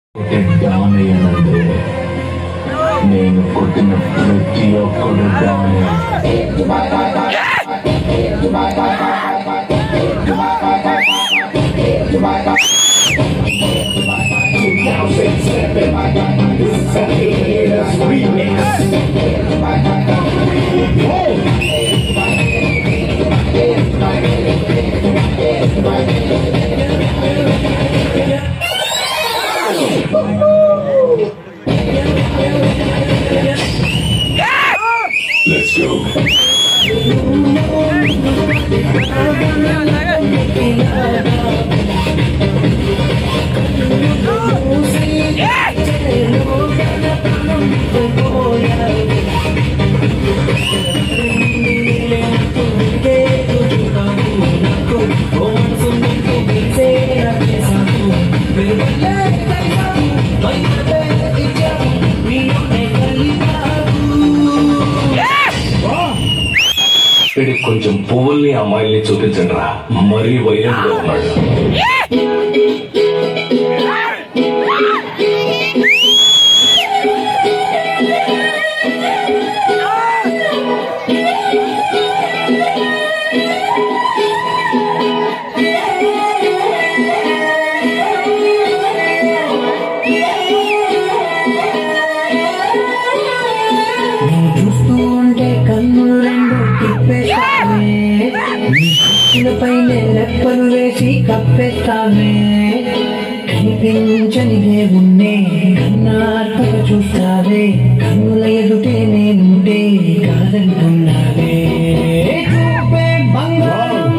Don అయ్యానంటే నేను కొట్టిన ప్రతి ఒక్కడు డాన్ Let's go. వీడికి కొంచెం పువ్వుల్ని అమ్మాయిల్ని చూపించండి రా మరీ వైలెంట్ గా ఉన్నాడు నువ్వు చూస్తూ ఉంటే కన్నులు రెండు తిప్పేస్తావే నీ కప్పులపైన రెప్పలు వేసి కప్పేస్తావే కనిపించని దేవుణ్ణే కన్నార్పగా చూస్తావే కన్నుల ఎదుటే నేనుంటే కాదంటున్నావే చూపే బంగారం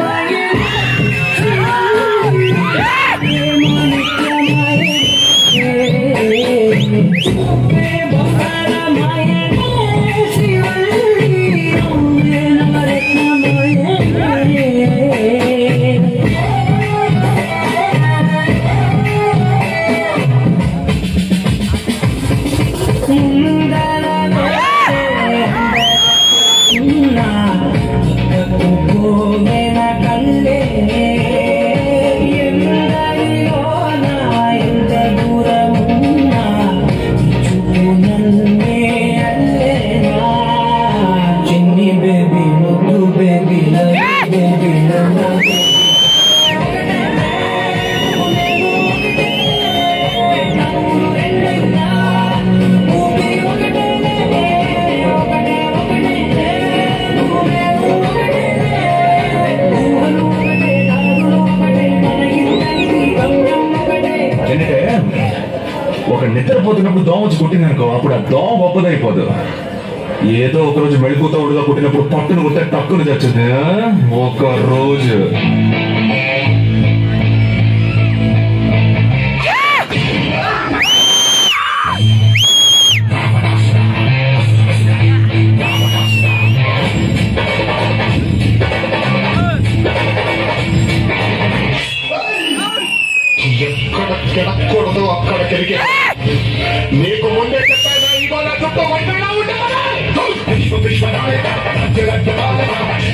చిన్ని బేబీ ముద్దు బేబీ బేబీ ఏంటంటే ఒక నిద్రపోతున్నప్పుడు దోమ వచ్చి కుట్టింది అనుకో అప్పుడు ఆ దోమ గొప్పదైపోదు ఏదో ఒక రోజు మెళుకుతో ఉడుగా కుట్టినప్పుడు పట్టును కుట్టే టక్కును తెచ్చింది ఒక రోజు ఎక్కడ కెడకూడదు అక్కడ కెరికే నీకు ముందే చెప్పాను ఇవాళ చుట్టూ వంటలా ఉంటామని విశ్వ విశ్వనాయక రాజ్య రాజ్యపాలక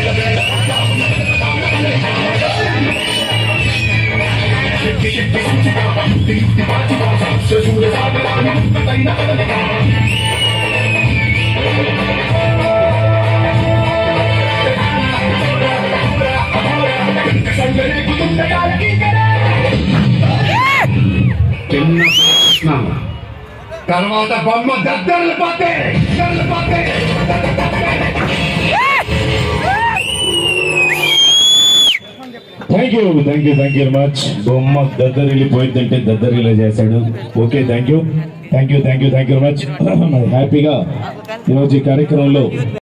శక్తి శక్తి సూచిక యుక్తి యుక్తి పాచిక సహస్ర శూర సాగరాన్ని ఉన్నతైన కదలిక సంజనే కుటుంబకాలకి చిన్న ప్రశ్న తర్వాత బొమ్మ దద్దరలు పోతే దద్దరలు పోతే thank you thank you thank you very much బొమ్మ దద్దరిల్లిపోయిందంటే దద్దరిల్లా చేశాడు okay thank you thank you thank you thank you very much హ్యాపీగా ఈరోజు ఈ కార్యక్రమంలో